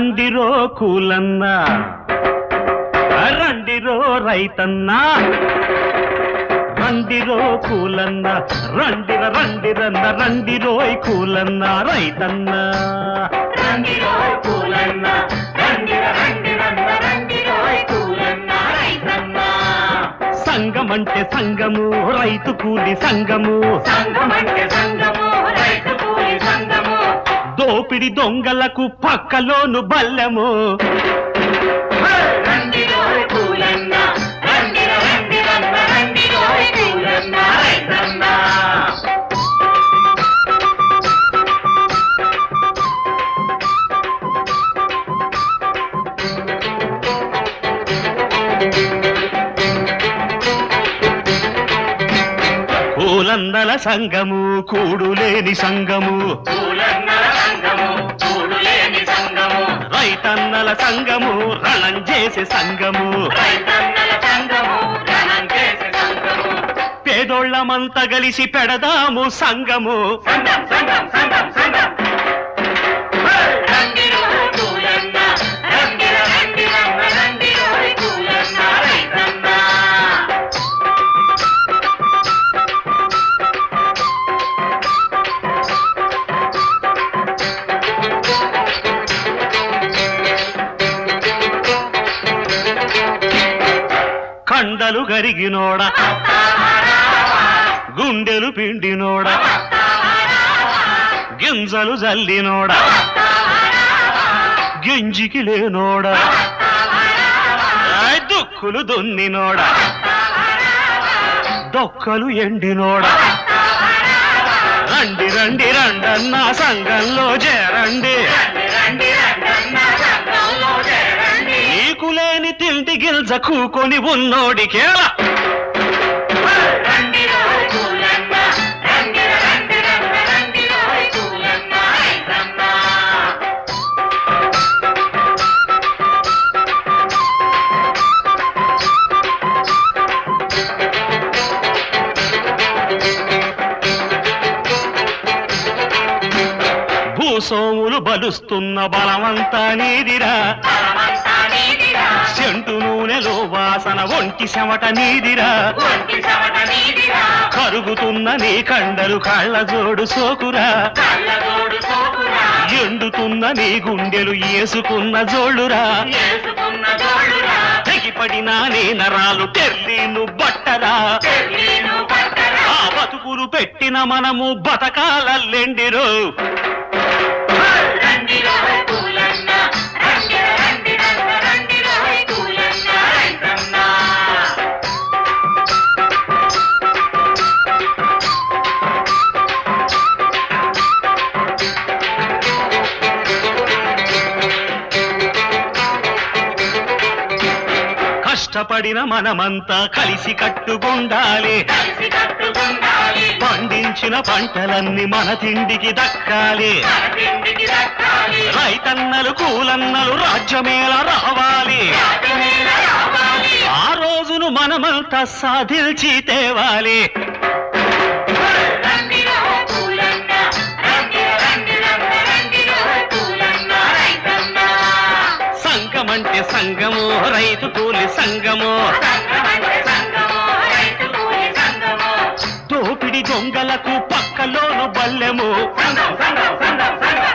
రండిరో కూలన్న రండిరో రైతన్న రండిరో కూలన్న రండిర రండిరన్న రండిరోయ్ కూలన్న రైతన్న రండిరో పూలన్న రండిర రండిరన్న రండిరోయ్ పూలన్న రైతన్న సంగమంటే సంగము రైతు కూలి సంగము సంగమంటే సంగము రైతు కూలి సంగము దోపిడి దొంగలకు పక్కలోను బల్లెము రండిరోయ్ పూలన్న రండిర రండిరన్న రండిరోయ్ పూలన్న రైతన్న కూలందల సంగము కూడులేని సంగము పూలన్న సంగము పూలు లేని సంగము రైతన్నల సంగము రణం చేసే సంగము రైతన్నల సంగము రణం చేసే సంగము పేదోళ్ళమంతా కలిసి పెడదాము సంగము సంగం సంగం సంగం సంగం రండిరో పూలన్న రండిర రండిరన్న రండిరోయ్ పూలన్న రైతన్న కండలు గరిగినోడ గుండెలు పిండినోడ గింజలు జల్లినోడ గింజికి లేనోడ ఆయ్ దుక్కులు దున్నినోడ దొక్కలు ఎండినోడ రండి రండి రండన్న సంఘంలో చేరండి రండి రండి రండన్న సంగంలో చేరండి నీకు లేని తిండి గిల్జ కూకొని ఉన్నోడికేలా రండిరో పూలన్న రండిర రండిరన్న రండిరోయ్ పూలన్న రైతన్న భూసోములు బలుస్తున్న బలమంతా నీదిరా బలమంతా నీదిరా సెంటు నూనెలో వాసన ఒంటి చెమట నీదిరా ఒంటి చెమట నీదిరా కరుగుతున్న నీ కండలు కాళ్ళ జోడు సోకురా కళ్ళగోడు సోకురా ఎండుతున్న నీ గుండెలు ఏసుకున్న జోళ్ళురా చేసుకున్న జోడురా తెగిపడిన నీ నరాలు తెర్లీను బట్టరా తెల్లీను పట్టరా ఆ బతుకులు పెట్టిన మనము బతకాలెండిరో రండిరో పూలన్న రండిర రండిరన్న రండిరోయ్ పూలన్న రైతన్న కష్టపడిన మనమంతా కలిసి కట్టుకుండాలి కలిసి కట్టుకుండాలి పండించిన పంటలన్నీ మన తిండికి దక్కాలి మన తిండికి దక్కాలి రైతన్నలు కూలన్నలు రాజ్యమేళ రావాలి రాజమేళ రావాలి ఆ రోజును మనమంతా సాధించి తేవాలి రండిరో పూలన్న రండిర రండిరన్న రండిరోయ్ పూలన్న రైతన్న సంఘమంటే సంఘము రైతు కూలి సంఘము సంగమంటే సంగము రైతు కూలి సంగము దోపిడి దొంగలకు పక్కలోను బల్లెము సంగం సంగం సంగం సంగం